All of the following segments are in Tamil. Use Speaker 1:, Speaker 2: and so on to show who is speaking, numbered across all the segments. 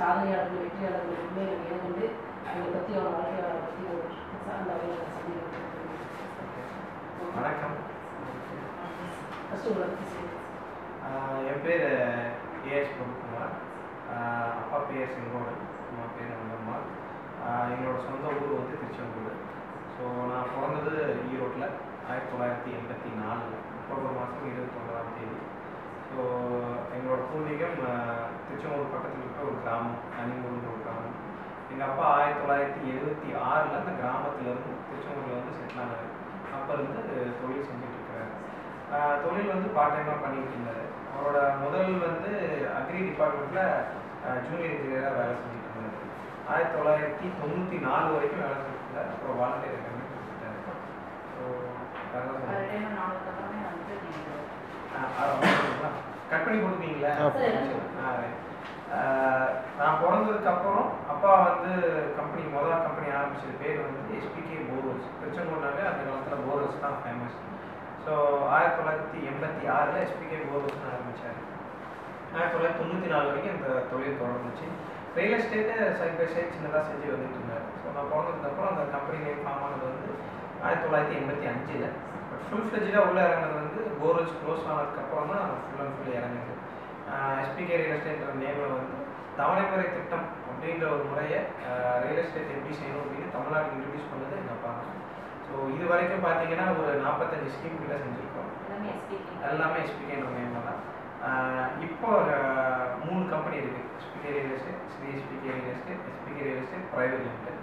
Speaker 1: சாதனையாளர்கள் வெற்றியாளர்கள் உண்மையை ஏகொண்டு அவங்களை பற்றி அவரோட வாழ்க்கையோட பற்றி ஒரு சார்ந்த வகையில்
Speaker 2: வணக்கம்
Speaker 1: ஃபஸ்ட்டு உங்களை பற்றி சொல்லுங்கள்
Speaker 2: ஆஹ் என் பேர் ஏஎஸ் பிரபுகுமார் ஆஹ் அப்பா பேர் செங்கோடன் அம்மா பேர் நந்தம்மா எங்களோட சொந்த ஊர் வந்து திருச்செங்கோடு ஸோ நான் பிறந்தது ஈரோட்டில் ஆயிரத்தி தொள்ளாயிரத்தி எண்பத்தி நாலில் அக்டோபர் மாதம் இருபத்தொன்பதாம் தேதி ஸோ எங்களோட பூர்வீகம் ஆஹ் திருச்செங்கோடு பக்கத்தில் இருக்க ஒரு கிராமம் கனிமூர்னு ஒரு கிராமம் எங்கள் அப்பா ஆயிரத்தி தொள்ளாயிரத்தி எழுபத்தி ஆறில் அந்த கிராமத்துலேருந்து திருச்செங்கோடில் வந்து செட்டில் ஆனார் அப்போ இருந்து தொழில் செஞ்சுட்டு இருக்கிறாரு ஆஹ் தொழில் வந்து பார்ட் டைமாக பண்ணிட்டு இருந்தார் அவரோட முதல் வந்து அக்ரி டிபார்ட்மெண்ட்டில் ஜூனியர் இன்ஜினியராக வேலை செஞ்சுட்டு இருந்தார் ஆயிரத்தி தொள்ளாயிரத்தி தொண்ணூற்றி நாலு வரைக்கும் வேலை செஞ்சுட்டு இருந்தார் அப்புறம் வாலண்டியர் எல்லாமே கொடுத்துட்டாரு ஸோ
Speaker 3: ரிட்டைர்மெண்ட் ஆனதுக்கப்புறமே வந்துட்டு நீங்கள்
Speaker 2: கட் பண்ணி கொடுப்பீங்களா
Speaker 1: ஆ.
Speaker 2: ஆ, right. ஆஹ் நான் பிறந்ததுக்கு அப்புறம் அப்பா வந்து கம்பெனி முதல் கம்பெனி ஆரம்பிச்சது பேர் வந்து எஸ்பிகே போர்வெல்ஸ் திருச்செங்கோடுனாலே அந்த காலத்தில் போர்வெல்ஸ் தான் ஃபேமஸ் ஸோ ஆயிரத்தி தொள்ளாயிரத்தி எண்பத்தி ஆறில் எஸ்பிகே போர்வெல்ஸ் ஆரம்பித்தார் ஆயிரத்தி தொள்ளாயிரத்தி தொண்ணூற்றி நாலு வரைக்கும் இந்த தொழில் தொடர்ந்துச்சு ரியல் எஸ்டேட்டை சைட் பை சைட் சின்னதாக செஞ்சு வந்துட்டு இருந்தார் ஸோ நான் பிறந்ததுக்கப்புறம் அந்த கம்பெனி நேம் ஃபார்ம் ஆனது வந்து ஆயிரத்தி தொள்ளாயிரத்தி எண்பத்தி அஞ்சில் பட் ஃபுல் ஃப்ளெஜாக உள்ளே இறங்குனது வந்து போர்வெல்ஸ் க்ளோஸ் ஆனதுக்கப்புறம் தான் ஃபுல் அண்ட் ஃபுல் இறங்குது எஸ்பிகே ரியல் எஸ்டேட்ன்ற நேமில் வந்து தவணைமுறை திட்டம் அப்படின்ற ஒரு முறையை ரியல் எஸ்டேட் எப்படி செய்யணும் அப்படின்னு தமிழ்நாட்டுக்கு இன்ட்ரடியூஸ் பண்ணது எங்கள் அப்பா தான் ஸோ இது வரைக்கும் பார்த்தீங்கன்னா ஒரு நாற்பத்தஞ்சு ஸ்கீம் கிட்ட செஞ்சுருக்கோம்
Speaker 3: எல்லாமே எஸ்பிபி
Speaker 2: எல்லாமே எஸ்பிகேன்ற நேமில் தான் ஆஹ் இப்போ ஆஹ் மூணு கம்பெனி இருக்குது SPK real estate Shri SPK real estate SPK real estate private limited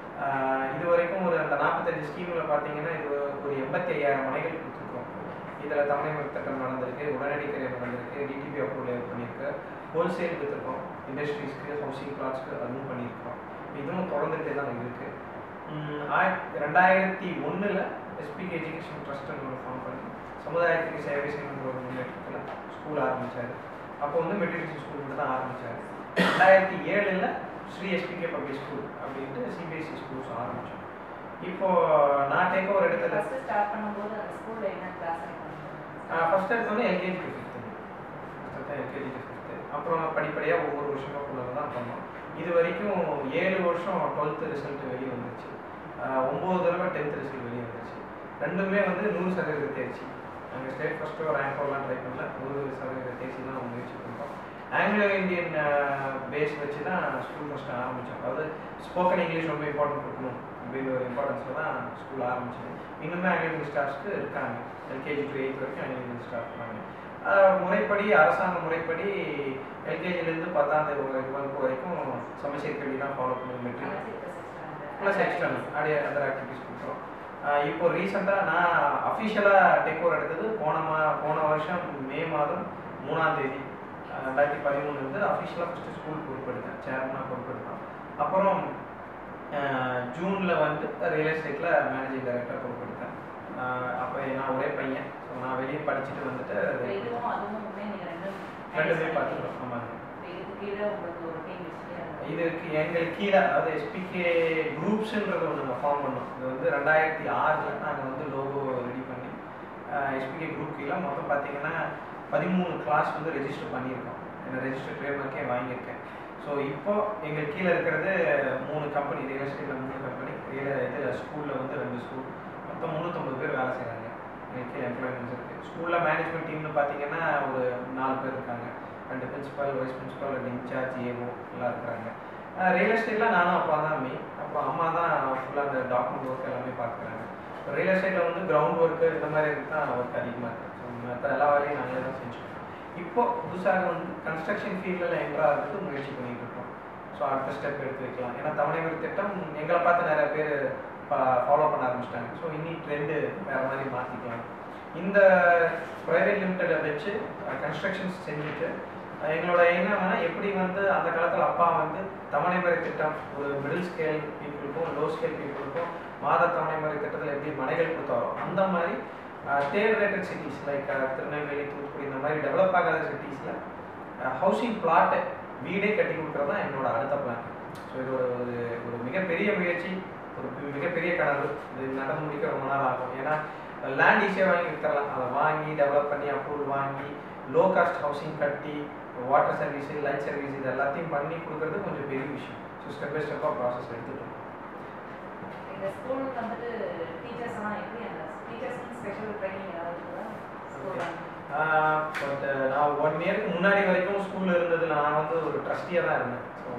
Speaker 2: இது வரைக்கும் ஒரு அந்த நாற்பத்தஞ்சு ஸ்கீமில் பார்த்தீங்கன்னா இது ஒரு எண்பத்தி ஐயாயிரம் மனைகள் கொடுத்துருக்கோம் இதில் தமிழ் திட்டம் நடந்திருக்கு உடனடி கரையம் நடந்திருக்கு டிடிபி அப்ரூவல் பண்ணியிருக்கு ஹோல்சேல் விற்றுருக்கோம் இண்டஸ்ட்ரீஸ்க்கு ஹவுசிங் பிளாட்ஸ்க்கு அதுவும் பண்ணியிருக்கோம் இதுவும் தொடர்ந்துகிட்டே தான் இருக்குது ஆயிரத்தி ரெண்டாயிரத்தி ஒன்றில் எஸ்பிகே எஜுகேஷன் ட்ரஸ்ட்னு ஒன்று ஃபார்ம் பண்ணி சமுதாயத்துக்கு சேவை செய்யணுன்ற ஒரு முன்னேற்றத்தில் ஸ்கூல் ஆரம்பித்தார் அப்போ வந்து மெட்ரிகுலேஷன் ஸ்கூல் மட்டும் தான் ஆரம்பித்தார் ரெண்டாயிரத்தி ஏழில் ஸ்ரீ எஸ்பிகே பப்ளிக் ஸ்கூல் அப்படின்ட்டு சிபிஎஸ்சி ஸ்கூல்ஸ் ஆரம்பித்தோம் இப்போ நான் டேக் ஓவர் எடுத்தது
Speaker 3: ஃபஸ்ட்டு ஸ்டார்ட் பண்ணும்போது அந்த ஸ்கூலில் என்ன கிளாஸ் பண்ணுறாங்க
Speaker 2: ஃபஸ்ட் எடுத்தோடனே LKG to fifth first LKG to fifth அப்புறம் படிப்படியாக ஒவ்வொரு வருஷமாக கொண்டு தான் பண்ணோம் இது வரைக்கும் ஏழு வருஷம் டுவெல்த்து ரிசல்ட் வெளியே வந்துருச்சு ஆஹ் ஒம்பது தடவை டென்த் ரிசல்ட் வெளியே வந்துருச்சு ரெண்டுமே வந்து நூறு சதவீத தேர்ச்சி நாங்கள் ஸ்டேட் ஃபஸ்ட்டு ரேங்க் வரலாம் ட்ரை பண்ணல நூறு சதவீத தேர்ச்சி தான் முயற்சி பண்ணுறோம் ஆங்கிலோ இந்தியன் பேஸ் வச்சு தான் ஸ்கூல் ஃபஸ்ட்டு ஆரம்பித்தோம் அதாவது ஸ்போக்கன் இங்கிலீஷ் ரொம்ப இம்பார்ட்டன்ட் கொடுக்கணும் அப்படின்ற ஒரு இம்பார்ட்டன்ஸில் தான் ஸ்கூல் ஆரம்பிச்சது இன்னுமே ஆங்கிலோ இந்தியன் ஸ்டாஃப்ஸ்க்கு இருக்காங்க எல்கேஜி டு எயித் வரைக்கும் ஆங்கிலோ இந்தியன் ஸ்டாஃப் இருக்காங்க ஆஹ் முறைப்படி அரசாங்க முறைப்படி எல்கேஜிலேருந்து பத்தாம் தேதி வகுப்பு வரைக்கும் சமச்சீர் கல்வி தான் ஃபாலோ பண்ணி மெட்ரிக் ப்ளஸ் எக்ஸ்டர்னல் அப்படியே அதர் ஆக்டிவிட்டிஸ் கொடுக்குறோம் ஆஹ் இப்போ ரீசெண்டாக நான் அஃபிஷியலாக டேக் ஓவர் எடுத்தது போன மா போன வருஷம் மே மாதம் மூணாம் தேதி ஆஹ் ரெண்டாயிரத்தி பதிமூணு வந்து அஃபிஷியலாக ஃபஸ்ட்டு ஸ்கூல் பொறுப்பெடுத்தேன் சேர்மனாக பொறுப்பெடுத்தோம் அப்புறம் ஜூனில் வந்து ரியல் எஸ்டேட்டில் மேனேஜிங் டைரக்டர் பொறுப்பெடுத்தேன் ஆஹ் அப்போ நான் ஒரே பையன் ஸோ நான் வெளியே படிச்சுட்டு வந்துட்டு
Speaker 3: இதுவும் அதுவுமே நீங்கள் ரெண்டும்
Speaker 2: ரெண்டுமே பார்த்துக்கிறோம் ஆமாங்க
Speaker 3: இதுக்கு கீழே உங்களுக்கு ஒரு டீம் வச்சுட்டு
Speaker 2: இதுக்கு எங்களுக்கு கீழே அதாவது எஸ்பிகே குரூப்ஸ்ன்றது ஒன்று நாங்கள் ஃபார்ம் பண்ணோம் இது வந்து ரெண்டாயிரத்தி ஆறில் நாங்கள் வந்து லோகோ ரெடி பண்ணி எஸ்பிகே குரூப் கீழே மொத்தம் பார்த்தீங்கன்னா பதிமூணு கிளாஸ் வந்து ரெஜிஸ்டர் பண்ணியிருக்கோம் என்ன ரெஜிஸ்டர் ட்ரேட்மார்க்கே வாங்கியிருக்கேன் ஸோ இப்போ எங்கள் கீழே இருக்கிறது மூணு கம்பெனி ரியல் எஸ்டேட்டில் மூணு கம்பெனி ரியல் இது ஸ்கூலில் வந்து ரெண்டு ஸ்கூல் மொத்தம் முந்நூற்றம்பது பேர் வேலை செய்கிறாங்க எங்கள் கீழே எம்ப்ளாய்மெண்ட்ஸ் இருக்குது ஸ்கூலில் மேனேஜ்மெண்ட் டீம்னு பார்த்தீங்கன்னா ஒரு நாலு பேர் இருக்காங்க ரெண்டு பிரின்சிபல் வைஸ் பிரின்சிபல் ரெண்டு இன்சார்ஜ் ஏஓ எல்லாம் இருக்கிறாங்க ரியல் எஸ்டேட்டில் நானும் அப்பா தான் மெயின் அப்புறம் அம்மா தான் ஃபுல்லாக அந்த டாக்குமெண்ட் ஒர்க் எல்லாமே பார்க்குறாங்க ரியல் எஸ்டேட்டில் வந்து கிரவுண்ட் ஒர்க்கு இந்த மாதிரி இருக்கு தான் ஒர்க் அதிகமாக இருக்குது ஸோ மற்ற எல்லா வேலையும் நாங்களே தான் செஞ்சுக்கோம் இப்போ புதுசாக வந்து கன்ஸ்ட்ரக்ஷன் ஃபீல்டில் என்ட்ராகிறதுக்கு முயற்சி பண்ணிட்டு இருக்கோம் ஸோ அடுத்த ஸ்டெப் எடுத்து வைக்கலாம் ஏன்னா தமிழக திட்டம் எங்களை பார்த்து நிறைய பேர் ஃபாலோ பண்ண ஆரம்பிச்சிட்டாங்க ஸோ இனி ட்ரெண்டு வேறு மாதிரி மாற்றிக்கலாம் இந்த ப்ரைவேட் லிமிட்டடை வச்சு கன்ஸ்ட்ரக்ஷன்ஸ் செஞ்சுட்டு அஹ் எங்களோட என்னன்னா எப்படி வந்து அந்த காலத்தில் அப்பா வந்து தவணை முறை திட்டம் ஒரு மிடில் ஸ்கேல் பீப்புளுக்கும் லோ ஸ்கேல் பீப்புளுக்கும் மாத தவணை முறை திட்டத்தில் எப்படி மனைகள் கொடுத்தாரோ அந்த மாதிரி third rated cities like Tirunelveli Thoothukudi இந்த மாதிரி டெவலப் ஆகாத சிட்டிஸில் ஹவுசிங் பிளாட்டை வீடே கட்டி கொடுக்குறது தான் என்னோட அடுத்த பிளான் ஸோ இது ஒரு ஒரு ஒரு மிகப்பெரிய முயற்சி ஒரு மி- மிகப்பெரிய கனவு இது நடந்து முடிக்க ரொம்ப நாள் ஆகும் ஏன்னா லேண்ட் ஈஸியாக வாங்கி விற்றுலாம் அதை வாங்கி டெவலப் பண்ணி அப்ரூவல் வாங்கி லோ காஸ்ட் ஹவுசிங் கட்டி வாட்டர் சர்வீஸ் லைட் சர்வீஸ் இது எல்லாத்தையும் பண்ணி கொடுக்கறது கொஞ்சம் பெரிய விஷயம் ஸோ ஸ்டெப் பை ஸ்டெப்பாக ப்ராசஸ் எடுத்துகிட்டு இருக்கோம்.
Speaker 3: இந்த ஸ்கூலுக்கு வந்துட்டு டீச்சர்ஸ் எல்லாம் எப்படி அந்த டீச்சர்ஸ்க்கு ஸ்பெஷல் ட்ரைனிங் ஏதாவது இருக்குதா ஸ்கூல்
Speaker 2: பட் நான் ஒன் இயருக்கு முன்னாடி வரைக்கும் ஸ்கூலில் இருந்தது நான் வந்து ஒரு ட்ரஸ்டியாக தான் இருந்தேன் ஸோ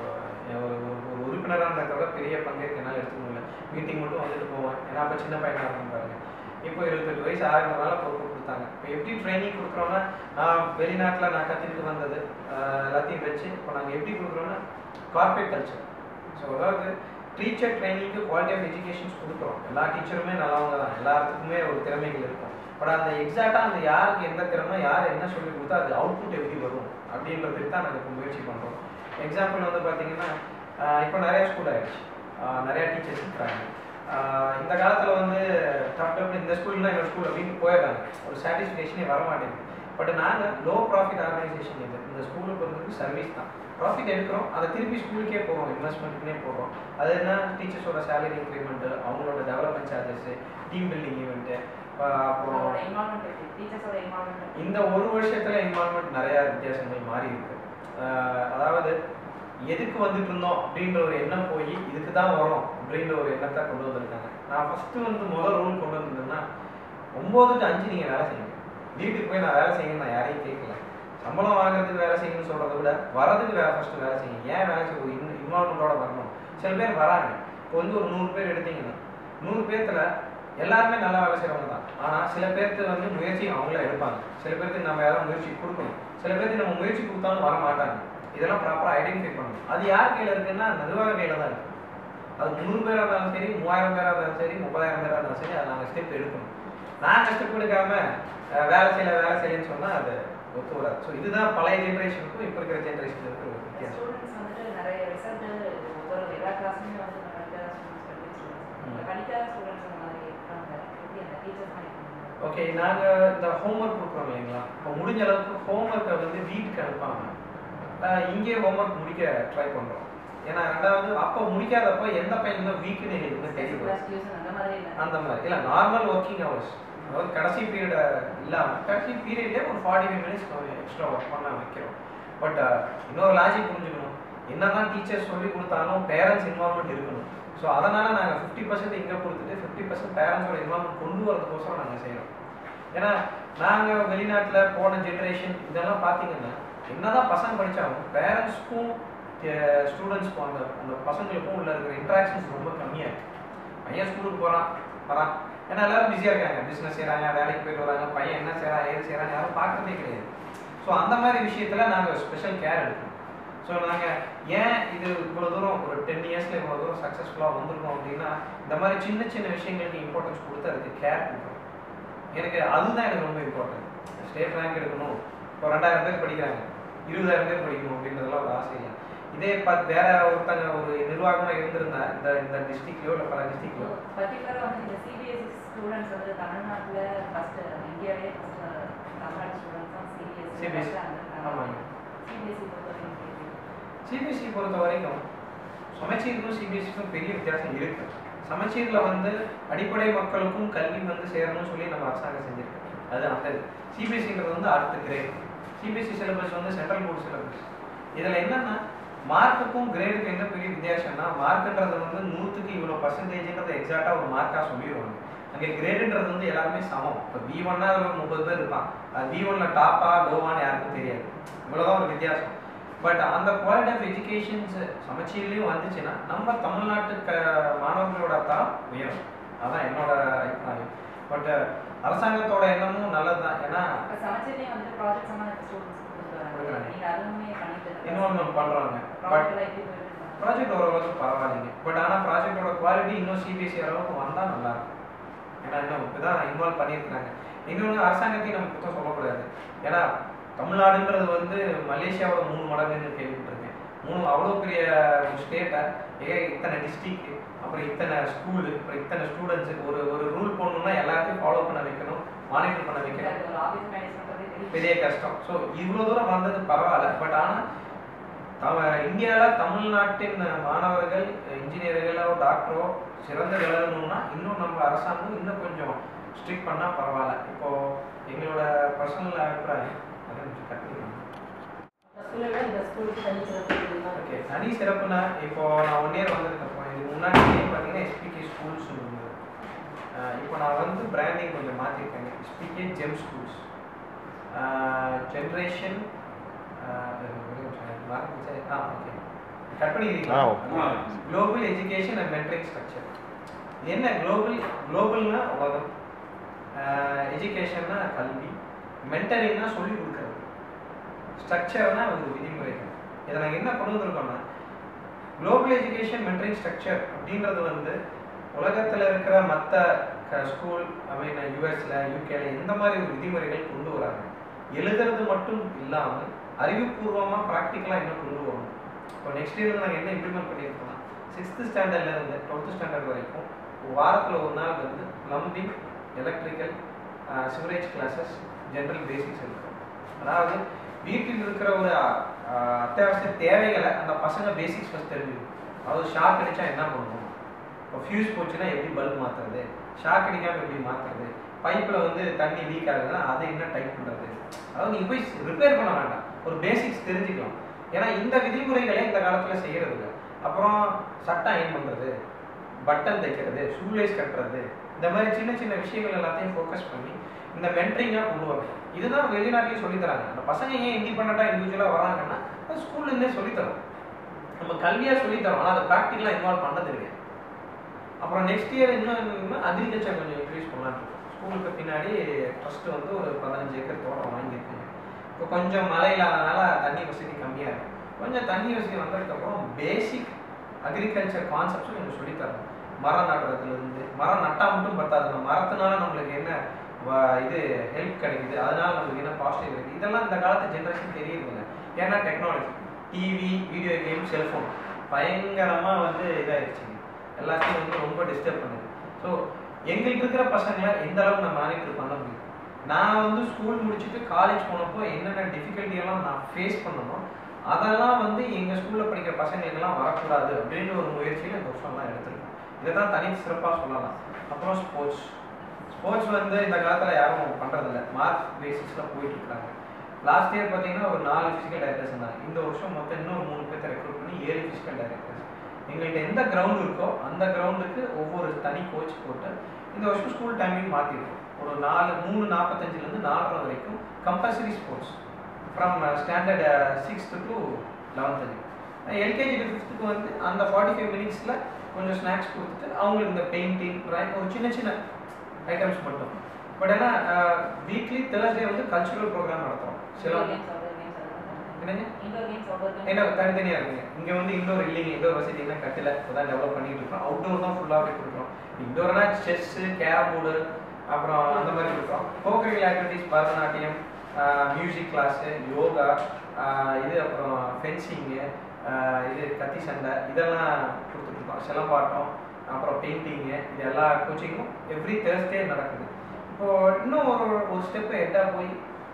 Speaker 2: ஒரு ஒரு ஒரு உறுப்பினராக இருந்த தவிர பெரிய பங்கேற்க என்னால் எடுத்துக்க முடியல மீட்டிங் மட்டும் வந்துட்டு போவேன் ஏன்னா அப்போ சின்ன பையனாக இருக்கும் பாருங்க இப்போ இருபத்தெட்டு வயசு ஆகிறதுனால பொறுப்பு கொடுத்தாங்க இப்போ எப்படி ட்ரைனிங் கொடுக்குறோன்னா நான் வெளிநாட்டில் நான் கற்றுக்கிட்டு வந்தது ஆஹ் எல்லாத்தையும் வச்சு இப்போ நாங்கள் எப்படி கொடுக்குறோன்னா கார்பரேட் கல்ச்சர் ஸோ அதாவது டீச்சர் ட்ரைனிங்க்கு குவாலிட்டி ஆஃப் எஜுகேஷன்ஸ் கொடுக்குறோம் எல்லா டீச்சருமே நல்லவங்க தான் எல்லாத்துக்குமே ஒரு திறமைகள் இருக்கும் பட் அந்த எக்ஸாக்டாக அந்த யாருக்கு எந்த திறமை யார் என்ன சொல்லி கொடுத்தா அது அவுட்புட் எப்படி வரும் அப்படின்றதுக்கு தான் நாங்கள் இப்போ முயற்சி பண்ணுறோம் எக்ஸாம்பிள் வந்து பார்த்தீங்கன்னா ஆஹ் இப்போ நிறைய ஸ்கூல் ஆயிடுச்சு ஆஹ் நிறைய டீச்சர்ஸ் இருக்கிறாங்க ஆஹ் இந்த காலத்தில் வந்து டப் டப் இந்த ஸ்கூல்னா எங்கள் ஸ்கூல் அப்படின்னு போயிடுறாங்க ஒரு சாட்டிஸ்ஃபேக்ஷனே வர மாட்டேங்குது பட் நாங்கள் லோ ப்ராஃபிட் ஆர்கனைசேஷன் இது இந்த ஸ்கூலுக்கு வந்து சர்வீஸ் தான் ப்ராஃபிட் எடுக்கிறோம் அதை திருப்பி ஸ்கூலுக்கே போகிறோம் இன்வெஸ்ட்மெண்ட்டுக்குனே போகிறோம் அது என்ன டீச்சர்ஸோட சேலரி இன்க்ரிமெண்ட்டு அவங்களோட development charges team building event அப்புறம்
Speaker 3: அவங்களோட இன்வால்மெண்ட் எப்படி டீச்சர்ஸோட இன்வால்மெண்ட்
Speaker 2: இந்த ஒரு வருஷத்துல இன்வால்மெண்ட் நிறைய வித்தியாசங்கள் மாறி இருக்கு ஆஹ் அதாவது எதுக்கு வந்துட்டு இருந்தோம் அப்படின்ற ஒரு எண்ணம் போய் இதுக்கு தான் வரும் அப்படின்ற ஒரு எண்ணத்தை கொண்டு வந்திருக்காங்க நான் ஃபர்ஸ்ட் வந்து முதல் ரூல் கொண்டு வந்திருந்தேன்னா ஒன்பது டு அஞ்சு நீங்க வேலை செய்யுங்க வீட்டுக்கு போய் நான் வேலை செய்யணும் நான் யாரையும் கேட்கல சம்பளம் வாங்குறதுக்கு வேலை செய்யணும்னு சொல்றதை விட வரதுக்கு வேலை ஃபர்ஸ்ட் வேலை செய்யுங்க ஏன் வேலை செய்ய இன்வால்மெண்டோட வரணும் சில பேர் வராங்க இப்போ வந்து ஒரு நூறு பேர் எடுத்தீங்கன்னா நூறு பேர்த்துல எல்லாருமே நல்லா வேலை செய்றவங்க தான் ஆனா சில பேர்த்து வந்து முயற்சி அவங்களே எடுப்பாங்க சில பேர்த்துக்கு நம்ம யாரும் முயற்சி கொடுக்கணும் சில பேர்த்துக்கு நம்ம முயற்சி கொடுத்தாலும் வர மாட்டாங்க இதெல்லாம் ப்ராப்பரா ஐடென்டிஃபை பண்ணணும் அது யார் கையில இருக்குன்னா நிர்வாக கையில தான் இருக்கு அது முந்நூறு பேரா இருந்தாலும் சரி மூவாயிரம் பேரா இருந்தாலும் சரி முப்பதாயிரம் பேரா இருந்தாலும் சரி அதை நாங்கள் ஸ்டெப் எடுக்கணும் நாங்கள் ஸ்டெப் எடுக்காம அஹ், வேலை செய்யல வேலை செய்யலன்னு சொன்னா அது ஒத்து வராது ஸோ இதுதான் பழைய ஜென்ரேஷனுக்கும் இப்போ இருக்கிற ஜென்ரேஷனுக்கு இருக்கிற ஒரு வித்தியாசம்
Speaker 3: ஸ்டூடெண்ட்ஸ் வந்துட்டு நிறைய ரிசல்ட் ஒவ்வொரு எல்லா கிளாஸ்லயுமே வந்து நிறைய ஸ்டூடெண்ட்ஸ் படிச்சிருக்காங்க
Speaker 2: ம்.
Speaker 3: படிக்காத ஸ்டூடெண்ட்ஸ் அந்த மாதிரி இருக்காங்க எப்படி அந்த டீச்சர்ஸ் மாதிரி
Speaker 2: ஓகே நாங்கள் இந்த ஹோம்ஒர்க் கொடுக்குறோம் இல்லைங்களா இப்போ முடிஞ்ச அளவுக்கு ஹோம்ஒர்க்கை வந்து வீட்டுக்கு அனுப்பாம ஆஹ் இங்கேயே ஹோம்ஒர்க் முடிக்க ட்ரை பண்ணுறோம் ஏன்னா ரெண்டாவது அப்போ முடிக்காதப்போ எந்த பையன் தான் வீக்குன்னு எங்களுக்கு தெரியும்
Speaker 3: கிளாஸ் டியூஷன் அந்த மாதிரி இல்லை
Speaker 2: அந்த மாதிரி இல்லை நார்மல் ஒர்க்கிங் ஹவர்ஸ் அதாவது கடைசி பீரியட் இல்லாமல் கடைசி பீரியட்லேயே ஒரு forty five minutes extra work பண்ண வைக்கிறோம் பட் இன்னொரு லாஜிக் புரிஞ்சுக்கணும் என்னதான் டீச்சர்ஸ் சொல்லி கொடுத்தாலும் பேரண்ட்ஸ் இன்வால்மெண்ட் இருக்கணும் ஸோ அதனால நாங்கள் ஃபிஃப்டி பர்சன்ட் இங்கே கொடுத்துட்டு ஃபிஃப்டி பர்சன்ட் பேரண்ட்ஸோட இன்வால்மெண்ட் கொண்டு வரதுக்கோசரம் நாங்கள் செய்கிறோம் ஏன்னா நாங்கள் வெளிநாட்டில் போன ஜென்ரேஷன் இதெல்லாம் பார்த்தீங்கன்னா என்னதான் பசங்க படித்தாலும் பேரண்ட்ஸ்க்கும் ஸ்டூடெண்ட்ஸ்க்கும் அந்த அந்த பசங்களுக்கும் உள்ள இருக்கிற இன்ட்ராக்ஷன்ஸ் ரொம்ப கம்மியாக இருக்கு பையன் ஸ்கூலுக்கு போகிறான் வரான் ஏன்னா எல்லாரும் பிஸியாக இருக்காங்க பிஸ்னஸ் செய்கிறாங்க வேலைக்கு போயிட்டு வராங்க பையன் என்ன செய்கிறான் ஏது செய்கிறான் யாரும் பார்க்கறதே கிடையாது ஸோ அந்த மாதிரி விஷயத்தில் நாங்கள் ஸ்பெஷல் கேர் எடுக்கணும் ஸோ நாங்கள் ஏன் இது இவ்வளோ தூரம் ஒரு டென் இயர்ஸில் இவ்வளோ தூரம் சக்ஸஸ்ஃபுல்லாக வந்திருக்கோம் அப்படின்னா இந்த மாதிரி சின்ன சின்ன விஷயங்களுக்கு இம்பார்ட்டன்ஸ் கொடுத்து அதுக்கு கேர் கொடுக்கணும் எனக்கு அதுதான் எனக்கு ரொம்ப இம்பார்ட்டன்ட் ஸ்டேட் ரேங்க் எடுக்கணும் இப்போ ரெண்டாயிரம் பேர் படிக்கிறாங்க இருபதாயிரம் பேர் படிக்கணும் அப்படின்றதெல்லாம் ஒரு ஆசை இல்லை இதே பார்த்து வேற ஒருத்தங்க ஒரு நிர்வாகமா இருந்திருந்தா இந்த இந்த டிஸ்ட்ரிக்ட்லயோ இல்லை பல டிஸ்ட்ரிக்ட்லயோ
Speaker 3: பர்டிகுலராக வந்து இந்த சிபிஎஸ்சி ஸ்டூடெண்ட்ஸ் வந்து தமிழ்நாட்டில் ஃபர்ஸ்ட் இந்தியாவிலே ஃபர்ஸ்ட் தமிழ்நாடு ஸ்டூடெண்ட்ஸ் தான் சிபிஎஸ்சி
Speaker 2: CBSE. ஆமாங்க.
Speaker 3: சிபிஎஸ்சி பொறுத்த வரைக்கும்
Speaker 2: சிபிஎஸ்சி பொறுத்த வரைக்கும் சமச்சீருக்கும் சிபிஎஸ்சிக்கும் பெரிய வித்தியாசம் இருக்கு சமச்சீர்ல வந்து அடிப்படை மக்களுக்கும் கல்வி வந்து சேரணும்னு சொல்லி நம்ம அரசாங்கம் செஞ்சிருக்கு அது அந்த சிபிஎஸ்சிங்கிறது வந்து அடுத்த கிரேட் சிபிஎஸ்சி சிலபஸ் வந்து சென்ட்ரல் போர்டு சிலபஸ் இதுல என்னன்னா மார்க்குக்கும் கிரேடுக்கும் என்ன பெரிய வித்தியாசம்னா மார்க்குன்றது வந்து நூற்றுக்கு இவ்வளோ பர்சன்டேஜ்ன்றதை எக்ஸாக்டாக ஒரு மார்க்காக சொல்லிடுவாங்க அங்கே கிரேடுன்றது வந்து எல்லாருமே சமம் இப்போ பி ஒன்னா அதில் ஒரு முப்பது பேர் இருப்பான் அது பி ஒன்ல டாப்பா லோவான்னு யாருக்கும் தெரியாது இவ்வளோதான் ஒரு வித்தியாசம் பட் அந்த குவாலிட்டி ஆஃப் எஜுகேஷன்ஸ் சமச்சீர்லேயும் வந்துச்சுன்னா நம்ம தமிழ்நாட்டு க மாணவர்களோட தரம் உயரும் அதான் என்னோட அபிப்பிராயம் பட் அரசாங்கத்தோட எண்ணமும் நல்லது தான் ஏன்னா
Speaker 3: இப்போ சமச்சீர்லேயும் வந்துட்டு ப்ராஜெக்ட்ஸ் எல்லாம் ஸ்டூடெண்ட்ஸ் கொடுக்குறாங்க
Speaker 2: கொடுக்குறாங்க.
Speaker 3: நீங்கள் அதுவுமே பண்ணிட்டு
Speaker 2: இன்வால்மெண்ட் பண்ணுறாங்க பட்
Speaker 3: ப்ராஜெக்ட் எப்படி போயிட்டு இருக்கு?
Speaker 2: ப்ராஜெக்ட் ஓரளவுக்கு பரவாயில்லைங்க பட் ஆனால் ப்ராஜெக்டோட குவாலிட்டி இன்னும் சிபிஎஸ்சி அளவுக்கு வந்தால் நல்லா இருக்கும் ஏன்னா இன்னும் இப்போதான் இன்வால்வ் பண்ணியிருக்காங்க இன்னொன்று அரசாங்கத்தையும் நம்ம குத்தம் சொல்லக்கூடாது ஏன்னா தமிழ்நாடுன்றது வந்து மலேசியாவோட மூணு மடங்குன்னு கேள்விப்பட்டிருக்கேன் மூணு அவ்வளோ பெரிய ஒரு ஸ்டேட்டை ஏ இத்தனை டிஸ்ட்ரிக்ட் அப்புறம் இத்தனை ஸ்கூலு அப்புறம் இத்தனை ஸ்டூடெண்ட்ஸு ஒரு ஒரு ரூல் போடணும்னா எல்லாத்தையும் ஃபாலோ பண்ண வைக்கணும் மானிட்டர் பண்ண வைக்கணும்
Speaker 3: அது ஒரு ஆஃபீஸ் மேனேஜ் பண்ணுறது பெரிய
Speaker 2: பெரிய கஷ்டம் ஸோ இவ்வளோ தூரம் வந்தது பரவாயில்ல பட் ஆனால் தவ இந்தியாவில் தமிழ்நாட்டின் மாணவர்கள் இன்ஜினியர்களோ டாக்டரோ சிறந்து விளங்கணும்னா இன்னும் நம்ம அரசாங்கம் இன்னும் கொஞ்சம் ஸ்ட்ரிக்ட் பண்ணால் பரவாயில்ல இப்போ எங்களோட பர்சனல் அபிப்பிராயம் அதை கொஞ்சம் கற்றுக்கலாம்
Speaker 1: ஸ்கூலை விட இந்த ஸ்கூலுக்கு தனி சிறப்பு இதெல்லாம்
Speaker 2: ஓகே தனி சிறப்புனா இப்போ நான் ஒன் இயர் வந்ததுக்கப்புறம் இதுக்கு முன்னாடி பார்த்தீங்கன்னா எஸ்பிகே ஸ்கூல்ஸ் இருந்தது ஆஹ் இப்போ நான் வந்து பிராண்டிங் கொஞ்சம் மாற்றிருக்கேன் எஸ்பிகே ஜெம் ஸ்கூல்ஸ் ஜென்ரேஷன் ஆ ஓகே கட்
Speaker 4: ஆ,
Speaker 2: பண்ணிக்கிறீங்களா
Speaker 4: okay.
Speaker 2: Global education and matric structure என்ன குளோபல் குளோபல்னா உலகம் எஜுகேஷன்னா கல்வி மென்டரிங்னா சொல்லி கொடுக்குறது ஸ்ட்ரக்சர்னா ஒரு விதிமுறைகள் இதை நாங்கள் என்ன கொண்டு வந்திருக்கோம்னா குளோபல் எஜுகேஷன் மென்டரிங் ஸ்ட்ரக்சர் அப்படின்றது வந்து உலகத்தில் இருக்கிற மற்ற ஸ்கூல் ஐ மீன் யூஎஸ்ல யூகேல எந்த மாதிரி ஒரு விதிமுறைகள் கொண்டு வராங்க எழுதுறது மட்டும் இல்லாமல் அறிவுபூர்வமாக ப்ராக்டிக்கலாக என்ன கொண்டு வரணும் இப்போ நெக்ஸ்ட் இயர் நாங்கள் என்ன இம்ப்ளிமெண்ட் பண்ணியிருக்கோம்னா சிக்ஸ்த்து ஸ்டாண்டர்ட்ல இருந்து டுவெல்த்து ஸ்டாண்டர்ட் வரைக்கும் வாரத்தில் ஒரு நாள் வந்து plumbing electrical sewerage classes general basics இருக்கும் அதாவது வீட்டில் இருக்கிற ஒரு அஹ், அத்தியாவசிய தேவைகளை அந்த பசங்க பேசிக்ஸ் ஃபஸ்ட் தெரிஞ்சுக்கணும் அதாவது ஷாக் அடிச்சா என்ன பண்ணணும் இப்போ ஃபியூஸ் போச்சுன்னா எப்படி பல்ப் மாற்றுறது ஷாக் அடிக்காமல் எப்படி மாற்றுறது பைப்பில் வந்து தண்ணி லீக் ஆகுதுன்னா அதை என்ன டைப் பண்ணுறது அதாவது நீங்கள் போய் ரிப்பேர் பண்ண வேண்டாம் ஒரு பேசிக்ஸ் தெரிஞ்சுக்கலாம் ஏன்னா இந்த விதிமுறைகளை இந்த காலத்தில் செய்கிறது இல்லை அப்புறம் சட்டை அயன் பண்ணுறது பட்டன் தைக்கிறது ஷூலேஸ் கட்டுறது இந்த மாதிரி சின்ன சின்ன விஷயங்கள் எல்லாத்தையும் ஃபோக்கஸ் பண்ணி இந்த மென்ட்ரிங்காக கொண்டு வரணும் இதுதான் வெளிநாட்டிலேயும் சொல்லித் தராங்க அந்த பசங்க ஏன் இண்டிபெண்ட்டாக இண்டிவிஜுவலாக வராங்கன்னா அது ஸ்கூல்லேருந்தே சொல்லித்தரோம் நம்ம கல்வியாக சொல்லித்தரோம் ஆனால் அதை ப்ராக்டிக்கலாக இன்வால்வ் பண்ணது கிடையாது அப்புறம் நெக்ஸ்ட் இயர் இன்னும் அக்ரிகல்ச்சர் கொஞ்சம் இன்க்ரீஸ் பண்ணலான்னு இருக்கோம். ஸ்கூலுக்கு பின்னாடி ட்ரஸ்ட் வந்து ஒரு பதினஞ்சு ஏக்கர் தோட்டம் வாங்கியிருக்காங்க இப்போ கொஞ்சம் மழை இல்லாதனால தண்ணி வசதி கம்மியாக இருக்கும் கொஞ்சம் தண்ணி வசதி வந்ததுக்கப்புறம் பேசிக் அக்ரிகல்ச்சர் கான்செப்ட்ஸும் கொஞ்சம் சொல்லித்தரணும் மரம் நடுறதுலேருந்து மரம் நட்டா மட்டும் பத்தாது அந்த மரத்தினால நம்மளுக்கு என்ன வ- இது ஹெல்ப் கிடைக்குது அதனால நம்மளுக்கு என்ன பாசிட்டிவ் இருக்குது இதெல்லாம் இந்த காலத்து ஜென்ரேஷன் தெரியறதில்ல ஏன்னா technology TV video game cellphone பயங்கரமாக வந்து இதாகிடுச்சுங்க எல்லாத்தையும் வந்து ரொம்ப டிஸ்டர்ப் பண்ணுது ஸோ எங்களுக்கு இருக்கிற பசங்களை எந்த அளவுக்கு நான் மானிட்டர் பண்ண முடியும் நான் வந்து ஸ்கூல் முடிச்சுட்டு காலேஜ் போனப்போ என்னென்ன difficulty எல்லாம் நான் ஃபேஸ் பண்ணணும் அதெல்லாம் வந்து எங்கள் ஸ்கூலில் படிக்கிற பசங்களுக்கெல்லாம் வரக்கூடாது அப்படின்னு ஒரு முயற்சியில் இந்த வருஷம்லாம் எடுத்திருக்கோம் இதை தான் தனி சிறப்பாக சொல்லலாம் அப்புறம் ஸ்போர்ட்ஸ் ஸ்போர்ட்ஸ் வந்து இந்த காலத்தில் யாரும் பண்ணுறதில்ல மார்க் பேசிஸில் போயிட்டு இருக்காங்க லாஸ்ட் இயர் பார்த்தீங்கன்னா ஒரு நாலு ஃபிசிக்கல் டைரக்டர்ஸ் இருந்தாங்க இந்த வருஷம் மொத்தம் இன்னும் மூணு பேர்த்த ரெக்ரூட் பண்ணி ஏழு ஃபிசிக்கல் டைரக்டர்ஸ் எங்கள்கிட்ட எந்த கிரவுண்ட் இருக்கோ அந்த கிரவுண்டுக்கு ஒவ்வொரு தனி கோச் போட்டு இந்த வருஷம் ஸ்கூல் டைமிங் மாற்றிருக்கோம் ஒரு நாலு மூணு நாற்பத்தஞ்சிலேருந்து நாலரை வரைக்கும் compulsory sports from standard sixth to eleventh LKG to ஃபிஃப்த்துக்கு வந்து அந்த ஃபார்ட்டி ஃபைவ் மினிட்ஸில் கொஞ்சம் ஸ்நாக்ஸ் கொடுத்துட்டு அவங்களுக்கு இந்த பெயிண்டிங் ஒரு சின்ன சின்ன ஐட்டம்ஸ் மட்டும் பட் ஏன்னா வீக்லி தேர்ஸ்டே வந்து கல்ச்சுரல் ப்ரோக்ராம் நடத்துகிறோம் சில என்னங்க
Speaker 3: இண்டோர் கேம்ஸ் அவுட்டோர்
Speaker 2: ஏன்னா
Speaker 3: கேம்ஸ்
Speaker 2: தனித்தனியாக இருக்குங்க இங்கே வந்து இண்டோர் இல்லைங்க இண்டோர் வசதி என்ன கட்டில இப்போதான் டெவலப் பண்ணிட்டு இருக்கோம் அவுட்டோர் தான் ஃபுல்லாகவே கொடுக்குறோம் இண்டோர்னா செஸ்ஸு கேரம் போர்டு அப்புறம் அந்த மாதிரி கொடுக்குறோம் co-curricular activities Bharatanatyam music class yoga ஆஹ் இது அப்புறம் ஃபென்சிங்கு இது கத்தி சண்டை இதெல்லாம் கொடுத்துட்ருக்கோம் சிலம்பாட்டம் அப்புறம் பெயிண்டிங்கு இது எல்லா கோச்சிங்கும் எவ்ரி தேர்ஸ்டே நடக்குது இப்போ இன்னும் ஒரு ஒரு ஸ்டெப்பு ஹெட்டாக போய்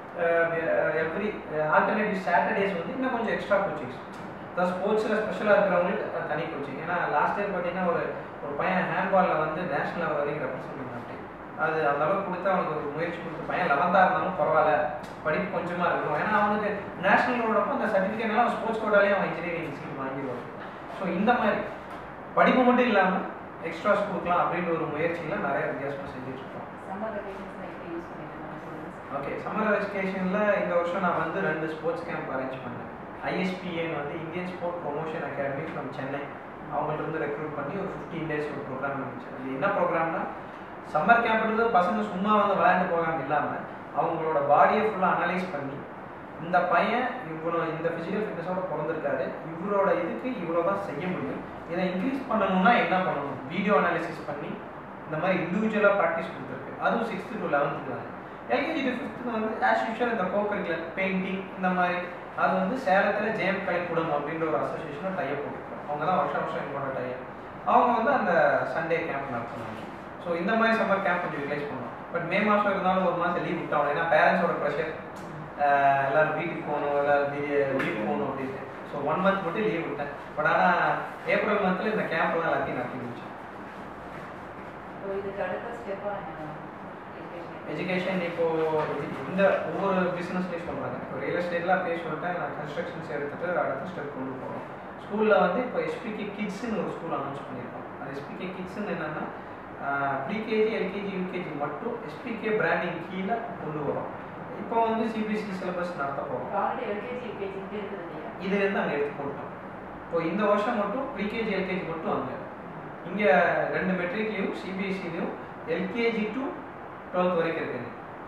Speaker 2: எவ்ரி ஆல்டர்னேட்டிவ் சாட்டர்டேஸ் வந்து இன்னும் கொஞ்சம் எக்ஸ்ட்ரா கோச்சிங்ஸ் அதாவது ஸ்போர்ட்ஸில் ஸ்பெஷலாக இருக்கிறவங்களுக்கு அஹ், தனி கோச்சிங் ஏன்னா லாஸ்ட் இயர் பார்த்தீங்கன்னா ஒரு ஒரு பையன் ஹேண்ட்பாலில் வந்து நேஷனல் லெவல் வரைக்கும் ரெப்ரசென்ட் பண்ணாட்டி அது அந்த அளவுக்கு கொடுத்து அவனுக்கு ஒரு முயற்சி கொடுத்து பையன் லெவன்த்தாக இருந்தாலும் பரவாயில்ல படிப்பு கொஞ்சமாக இருக்கணும் ஏன்னா அவனுக்கு நேஷனல் லெவலோடப்போ அந்த சர்டிஃபிகேட் எல்லாம் ஸ்போர்ட்ஸ் கோட்டாலே அவன் இன்ஜினியரிங் சீட் வாங்கிடுவான் ஸோ இந்த மாதிரி படிப்பு மட்டும் இல்லாமல் எக்ஸ்ட்ராஸ் கொடுக்கலாம் அப்படின்ற ஒரு முயற்சியில் நிறைய வித்தியாசமாக செஞ்சுட்டு இருக்கோம்
Speaker 3: சம்மர் வெக்கேஷன்ஸ்ல எப்படி யூஸ் பண்ணிருக்காங்க ஸ்டூடெண்ட்ஸ்
Speaker 2: ஓகே சம்மர் எஜுகேஷனில் இந்த வருஷம் நான் வந்து ரெண்டு ஸ்போர்ட்ஸ் கேம்ப் அரேஞ்ச் பண்ணேன் ஐஎஸ்பிஎன் வந்து Indian sport promotion academy from Chennai அவங்கள்ட்ட இருந்து ரெக்ரூட் பண்ணி ஒரு ஃபிஃப்டீன் டேஸ் ஒரு ப்ரோக்ராம் இருந்துச்சு அது என்ன ப்ரோக்ராம்னா சம்மர் கேம்ப்ன்றது பசங்க சும்மா வந்து விளையாண்டு போகாமல் இல்லாமல் அவங்களோட பாடியை ஃபுல்லாக அனலைஸ் பண்ணி இந்த பையன் இவ்வளோ இந்த ஃபிசிக்கல் ஃபிட்னஸோட பிறந்திருக்காரு இவரோட இதுக்கு இவ்வளோ தான் செய்ய முடியும் இதை இன்க்ரீஸ் பண்ணணும்னா என்ன பண்ணணும் வீடியோ அனாலிசிஸ் பண்ணி இந்த மாதிரி இண்டிவிஜுவலாக ப்ராக்டிஸ் கொடுத்துருக்கு அதுவும் சிக்ஸ்த்து டு லெவன்த்துக்கு தான் எல்கேஜி டு ஃபிஃப்த்துக்கு வந்து ஆஸ் யூஷுவல் இந்த கோகரிக்குலர் பெயிண்டிங் இந்த மாதிரி அது வந்து சேலத்தில் ஜெயம் கலைக்கூடம் அப்படின்ற ஒரு அசோசியேஷனை டைப் போட்டுருக்கோம் அவங்க தான் வருஷம் வருஷம் எங்களோட டைப் அவங்க வந்து அந்த சண்டே கேம்ப் நடத்துனாங்க ஸோ இந்த மாதிரி சம்மர் கேம்ப் கொஞ்சம் யூட்டிலைஸ் பண்ணோம் பட் மே மாதம் இருந்தாலும் ஒரு மாதம் லீவ் விட்டோம் ஏன்னா பேரண்ட்ஸோட ப்ரெஷர் எல்லாரும் வீட்டுக்கு போகணும் எல்லாரும் லீவ் போகணும் அப்படின்ட்டு ஸோ ஒன் மந்த் மட்டும் லீவ் விட்டேன் பட் ஆனால் ஏப்ரல் மந்தில் இந்த கேம்ப்லாம் எல்லாத்தையும் நடத்தி முடிச்சேன்
Speaker 3: இப்போ இதுக்கு அடுத்த ஸ்டெப்பாக
Speaker 2: எஜுகேஷன் இப்போ இது- இந்த ஒவ்வொரு பிஸ்னஸ்லேயும் சொல்கிறாங்க இப்போ ரியல் எஸ்டேட்லாம் அப்படியே சொல்லிட்டேன் நான் கன்ஸ்ட்ரக்ஷன்ஸ் எடுத்துட்டு அடுத்த ஸ்டெப் கொண்டு போகிறோம் ஸ்கூலில் வந்து இப்போ எஸ்பிகே கிட்ஸ்னு ஒரு ஸ்கூல் அனௌன்ஸ் பண்ணியிருக்கோம் அது எஸ்பிகே கிட்ஸ்னு என்னென்னா ப்ரீகேஜி எல்கேஜி யூகேஜி மட்டும் எஸ்பிகே பிராண்டிங் கீழே கொண்டு வரோம் இப்போ வந்து சிபிஎஸ்சி சிலபஸ் நடத்த போகிறோம்
Speaker 3: ஆல்ரெடி எல்கேஜி யூகேஜி இங்கே இருக்குது இல்லையா
Speaker 2: இதுலேருந்து அங்கே எடுத்து போட்டோம் இப்போ இந்த வருஷம் மட்டும் ப்ரீகேஜி எல்கேஜி மட்டும் அங்கே இங்கே ரெண்டு மெட்ரிக்லேயும் சிபிஎஸ்சிலையும் எல்கேஜி டு டுவெல்த் வரைக்கும் இருக்குது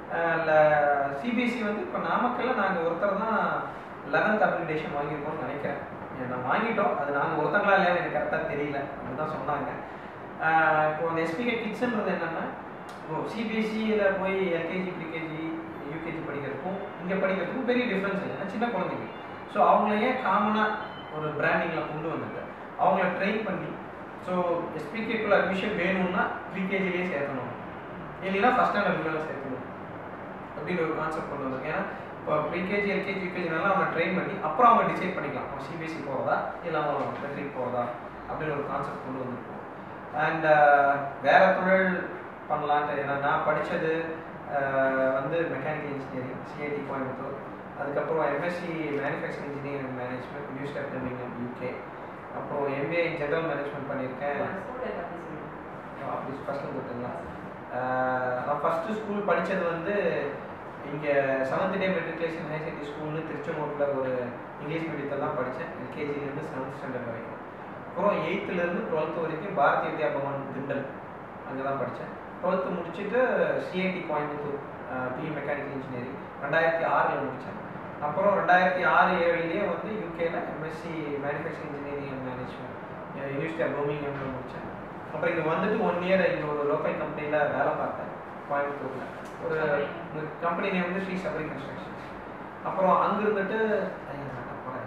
Speaker 2: சிபிஎஸ்சி வந்து இப்போ நாமக்கல்ல நாங்கள் ஒருத்தர் தான் லெவன்த் அப்ளிகேஷன் வாங்கியிருக்கோம்னு நினைக்கிறேன் ஏன் நான் வாங்கிட்டோம் அது நாங்கள் ஒருத்தங்களா இல்லையான்னு எனக்கு கரெக்டாக தெரியல அப்படிதான் சொன்னாங்க ஆஹ் இப்போ அந்த எஸ்பிகே கிட்ஸ்ன்றது என்னென்னா இப்போ சிபிஎஸ்சியில் போய் எல்கேஜி ப்ரீகேஜி யூகேஜி படிக்கிறதுக்கும் இங்கே படிக்கிறதுக்கும் பெரிய டிஃப்ரென்ஸ் இல்லை ஏன்னா சின்ன குழந்தைங்க ஸோ அவங்கள ஏன் காமனாக ஒரு பிராண்டிங்கில் கொண்டு வந்துட்டு அவங்கள ட்ரெயின் பண்ணி ஸோ எஸ்பிகேக்குள்ள அட்மிஷன் வேணும்னா ப்ரீகேஜிலேயே சேர்க்கணும் இல்லைன்னா ஃபஸ்ட் ஸ்டாண்டர்ட் சேர்க்கணும் அப்படின்னு ஒரு கான்செப்ட் கொண்டு வந்திருக்கு ஏன்னா இப்போ ப்ரீகேஜி எல்கேஜி யூகேஜினால அவங்க ட்ரெயின் பண்ணி அப்புறம் அவங்க டிசைட் பண்ணிக்கலாம் அவன் சிபிஎஸ்சி போகிறதா இல்லை அவன் மெட்ரிக் போகிறதா அப்படின்னு ஒரு கான்செப்ட் கொண்டு வந்திருக்கோம் அண்ட் வேற தொழில் பண்ணலான்ட்டு ஏன்னா நான் படித்தது வந்து மெக்கானிக்கல் இன்ஜினியரிங் சிஐடி கோயம்புத்தூர் அதுக்கப்புறம் MSc manufacturing engineering management new step building UK அப்புறம் எம்பிஏ இன் ஜெனரல் மேனேஜ்மெண்ட் பண்ணியிருக்கேன்
Speaker 3: ஸ்கூலில் பற்றி சொல்லுங்கள்
Speaker 2: அப்படி ஃபஸ்ட்டு கொடுத்துங்களா நான் ஃபஸ்ட்டு ஸ்கூல் படித்தது வந்து இங்கே seventh day matriculation higher secondary ஸ்கூல்னு திருச்செங்கோட்டில் ஒரு இங்கிலீஷ் மீடியத்தில் தான் படித்தேன் எல்கேஜிலேருந்து செவன்த் ஸ்டாண்டர்ட் வரைக்கும் அப்புறம் எயித்துலேருந்து டுவெல்த்து வரைக்கும் பாரதிய வித்யா பவன் திண்டல் அங்கே தான் படித்தேன் டுவெல்த்து முடிச்சுட்டு CIT Coimbatore BE mechanical engineering ரெண்டாயிரத்தி ஆறில் முடித்தேன் அப்புறம் ரெண்டாயிரத்தி ஆறு ஏழுலேயே வந்து யூகேல MSc manufacturing engineering and management university of பர்மிங்ஹாம்ல முடித்தேன் அப்புறம் இங்கே வந்துட்டு ஒன் இயர் இங்கே ஒரு லோக்கல் கம்பெனியில் வேலை பார்த்தேன் கோயம்புத்தூரில் ஒரு கம்பெனி நேம் வந்து ஸ்ரீ சபரி கன்ஸ்ட்ரக்ஷன்ஸ் அப்புறம் அங்கே இருந்துட்டு ஐயா, நான் போறேன்.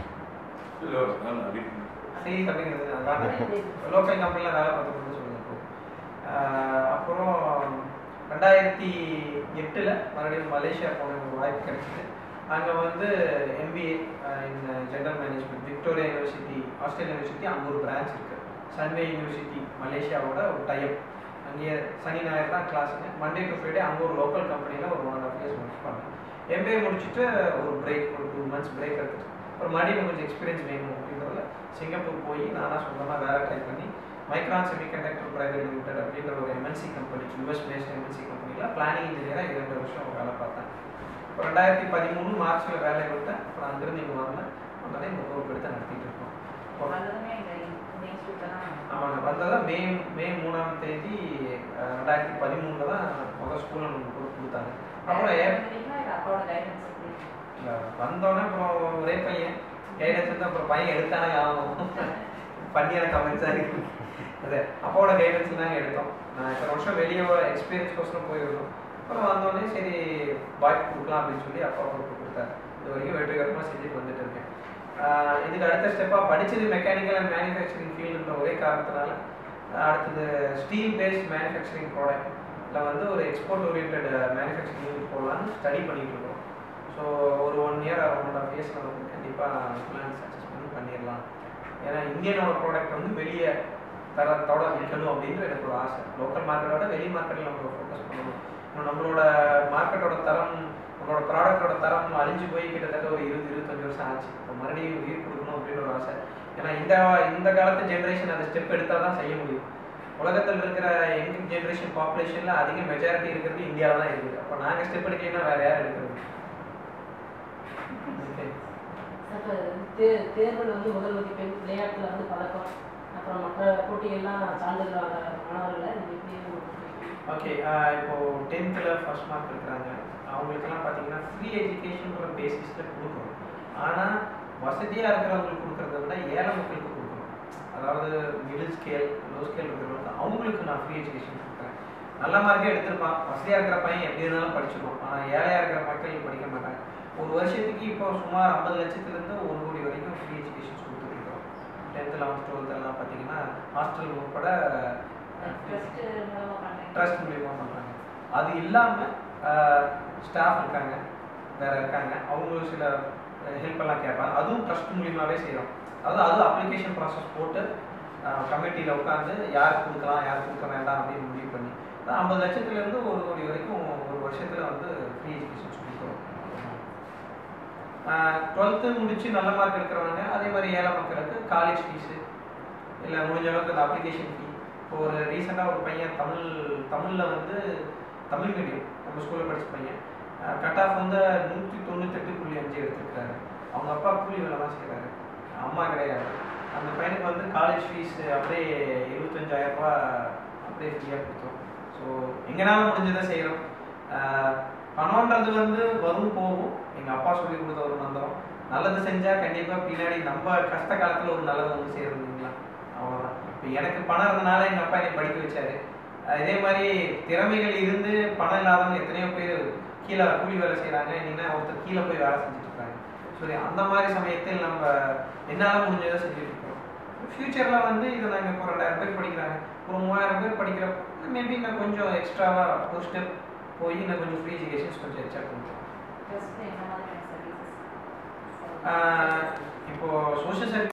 Speaker 2: ஸ்ரீ சபரிங்கிறது அதான் லோக்கல் கம்பெனியில் வேலை பார்த்துக்கணும்னு சொல்லுங்க இப்போ ஆஹ் அப்புறம் ரெண்டாயிரத்தி எட்டில் மறுபடியும் மலேசியா போன ஒரு வாய்ப்பு கிடைச்சிது அங்கே வந்து MBA in general management Victoria university Australia university அங்கே ஒரு பிரான்ச் இருக்குது சன்வே யூனிவர்சிட்டி மலேசியாவோட ஒரு டைப் அங்கேயே சனி ஞாயிறு தான் கிளாஸுங்க மண்டே டு ஃப்ரைடே அங்கே ஒரு லோக்கல் கம்பெனியில் ஒரு one and half years work பண்ணேன் எம்பிஏ முடிச்சுட்டு ஒரு பிரேக் ஒரு டூ மந்த்ஸ் பிரேக் எடுத்துட்டு ஒரு மறுபடியும் கொஞ்சம் எக்ஸ்பீரியன்ஸ் வேணும் அப்படின்றதுல சிங்கப்பூர் போய் நானாக சொந்தமாக வேலை ட்ரை பண்ணி மைக்ரான் செமிகண்டக்டர் பிரைவேட் லிமிடெட் அப்படின்ற ஒரு MNC company US based MNC கம்பெனியில் பிளானிங் இன்ஜினியராக இரண்டு வருஷம் வேலை பார்த்தேன் இப்போ ரெண்டாயிரத்தி பதிமூணு மார்ச்சில் வேலையை விட்டேன் அப்புறம் அங்கேருந்து இங்கே வந்தேன் வந்தோடனே இந்த பொறுப்பு எடுத்து நடத்திட்டு இருக்கோம் இப்போ
Speaker 3: வந்ததுமே இந்த இந்த இன்ஸ்டியூட்டில் தான்
Speaker 2: ஆமாங்க வந்ததா மே மே மூணாம் தேதி அஹ், ரெண்டாயிரத்தி பதிமூணில் தான் முதல் ஸ்கூலில் நமக்கு பொறுப்பு கொடுத்தாங்க அப்புறம் ஏ
Speaker 3: இல்லை அப்பாவோட கைடன்ஸ் எப்படி
Speaker 2: இல்ல, வந்தோடனே அப்புறம் ஒரே பையன் கைடன்ஸ் வந்து அப்புறம் பையன் எடுத்தானே ஆகும் பண்ணியான கமெண்ட்ஸாக இருக்கு அது அப்பாவோட கைடன்ஸ் தாங்க எடுத்தோம் நான் இத்தனை வருஷம் வெளியே எக்ஸ்பீரியன்ஸ் கோசரம் போயிருந்தோம் அப்புறம் வந்தோடனே சரி வாய்ப்பு கொடுக்கலாம் அப்படின்னு சொல்லி அப்பா பொறுப்பு கொடுத்தாரு இது வரைக்கும் வெற்றிகரமாக செஞ்சுட்டு வந்துட்டு இருக்கேன் ஆஹ் இதுக்கு அடுத்த ஸ்டெப்பாக படித்தது மெக்கானிக்கல் அண்ட் மேனுஃபேக்சரிங் ஃபீல்டுன்ற ஒரே காரணத்தினால ஆஹ் அடுத்தது ஸ்டீல் பேஸ்ட் மேனுஃபேக்சரிங் ப்ராடக்ட்ல வந்து ஒரு எக்ஸ்போர்ட் ஓரியன்ட் மேனுஃபேக்சரிங் யூனிட் போடலான்னு ஸ்டடி பண்ணிட்டு இருக்கோம் ஸோ ஒரு one year one and half years நமக்கு கண்டிப்பாக பிளான் சக்ஸஸ் பண்ணி பண்ணிடலாம் ஏன்னா இந்தியனோட ப்ராடக்ட் வந்து வெளியே தரத்தோட விற்கணும் அப்படின்ற எனக்கு ஒரு ஆசை லோக்கல் மார்க்கெட்டோட வெளி மார்க்கெட்டில் நம்ம ஃபோக்கஸ் பண்ணணும் இன்னும் நம்மளோட மார்க்கெட்டோட தரம் நம்மளோட ப்ராடக்டோட தரம் அழிஞ்சு போய் கிட்டத்தட்ட ஒரு இருபது இருபத்தஞ்சு வருஷம் ஆச்சு இப்போ மறுபடியும் உயிர் கொடுக்கணும் அப்படின்னு ஒரு ஆசை ஏன்னா இந்த இந்த காலத்து ஜென்ரேஷன் அந்த ஸ்டெப் எடுத்தால் தான் செய்ய முடியும் உலகத்தில் இருக்கிற யங் ஜென்ரேஷன் பாப்புலேஷனில் அதிக மெஜாரிட்டி இருக்கிறது இந்தியாவில் தான் இருக்குது அப்போ நாங்கள் ஸ்டெப் எடுக்கலைன்னா வேறு யார் எடுக்கிறது ஓகே
Speaker 1: அப்போ தே தேர்வில் வந்து முதல் மதிப்பெண் விளையாட்டில் வந்து பதக்கம் அப்புறம் மற்ற போட்டிகள்லாம் சான்றிதழ் வாங்குற மாணவர்களை நீங்கள் எப்படி
Speaker 2: ஓகே இப்போ டென்த்தில் ஃபர்ஸ்ட் மார்க் இருக்கிறாங்க அவங்களுக்கெல்லாம் பார்த்தீங்கன்னா ஃப்ரீ எஜுகேஷன்ற பேசிஸில் கொடுக்குறோம் ஆனால் வசதியாக இருக்கிறவங்களுக்கு கொடுக்குறத விட ஏழை மக்களுக்கு கொடுக்குறோம் அதாவது மிடில் ஸ்கேல் லோ ஸ்கேல் இருக்கிறவங்களுக்கு அவங்களுக்கு நான் ஃப்ரீ எஜுகேஷன் கொடுக்குறேன் நல்ல மார்க்கே எடுத்திருப்பான் வசதியாக இருக்கிற பையன் எப்படி இருந்தாலும் படிச்சிருப்பான் ஆனால் ஏழையாக இருக்கிற மக்கள் படிக்க மாட்டாங்க ஒரு வருஷத்துக்கு இப்போ சுமார் ஐம்பது லட்சத்துலேருந்து ஒரு கோடி வரைக்கும் ஃப்ரீ எஜுகேஷன் கொடுத்துட்ருக்கோம் டென்த்து லெவன்த் டுவெல்த் எல்லாம் பார்த்தீங்கன்னா ஹாஸ்டல் உட்பட
Speaker 3: ட்ரஸ்ட் மூலமாக பண்ணுறேன்
Speaker 2: ட்ரஸ்ட் மூலியமாக பண்ணுறாங்க அது இல்லாமல் ஸ்டாஃப் இருக்காங்க வேற இருக்காங்க அவங்களும் சில ஹெல்ப் எல்லாம் கேட்பாங்க அதுவும் ட்ரஸ்ட் மூலியமாகவே செய்கிறோம் அதாவது அது அப்ளிகேஷன் ப்ராசஸ் போட்டு கமிட்டியில் உட்காந்து யார் கொடுக்கலாம் யார் கொடுக்க வேண்டாம் அப்படின்னு முடிவு பண்ணி ஐம்பது லட்சத்துலேருந்து ஒரு கோடி வரைக்கும் ஒரு வருஷத்தில் வந்து ஃப்ரீ எஜுகேஷன் சொல்லிக்கிறோம் டுவெல்த்து முடிச்சு நல்ல மார்க் எடுக்கிறவங்க அதே மாதிரி ஏழை மக்களுக்கு காலேஜ் ஃபீஸு இல்லை முடிஞ்ச அளவுக்கு இந்த அப்ளிகேஷன் ஃபீ இப்போ ஒரு ரீசெண்டாக ஒரு பையன் தமிழ் தமிழில் வந்து தமிழ் மீடியம் நம்ம ஸ்கூலில் படிச்ச பையன் கட் ஆஃப் வந்து நூற்றி தொண்ணூத்தெட்டு புள்ளி அஞ்சு எடுத்திருக்காரு அவங்க அப்பா கூலி வேலை தான் செய்கிறாரு அம்மா கிடையாது அந்த பையனுக்கு வந்து காலேஜ் ஃபீஸ் அப்படியே இருபத்தஞ்சாயிரம் ரூபாய் அப்படியே ஃப்ரீயாக கொடுத்தோம் ஸோ எங்களால் முடிஞ்சதை செய்கிறோம் பணம்ன்றது வந்து வரும் போகும் எங்கள் அப்பா சொல்லி கொடுத்த ஒரு மந்திரம் நல்லது செஞ்சால் கண்டிப்பாக பின்னாடி நம்ம கஷ்ட காலத்தில் ஒரு நல்லது வந்து சேரும் இல்லைங்களா அவ்வளோதான் இப்போ எனக்கு பணம் இருந்தனால எங்கள் அப்பா என்னை படிக்க வச்சாரு அஹ் இதே மாதிரி திறமைகள் இருந்து பணம் இல்லாதவங்க எத்தனையோ பேர் கீழே கூலி வேலை செய்கிறாங்க இல்லைன்னா ஒருத்தர் கீழே போய் வேலை செஞ்சுட்டு இருக்காங்க சரி அந்த மாதிரி சமயத்தில் நம்ம என்னால் முடிஞ்சதை செஞ்சுட்டு இருக்கிறோம் ஃப்யூச்சரில் வந்து இதை நாங்கள் இப்போ ரெண்டாயிரம் பேர் படிக்கிறாங்க ஒரு மூவாயிரம் பேர் படிக்கிறப்ப மேபி இன்னும் கொஞ்சம் எக்ஸ்ட்ராவாக ஒரு ஸ்டெப் போய் இன்னும் கொஞ்சம் ஃப்ரீ எஜுகேஷன்ஸ் கொஞ்சம் எக்ஸ்ட்ரா பண்ணுறோம்
Speaker 3: ட்ரஸ்ட் என்ன மாதிரியான சர்வீசஸ்
Speaker 2: இப்போ சோஷியல் சர்வீஸ்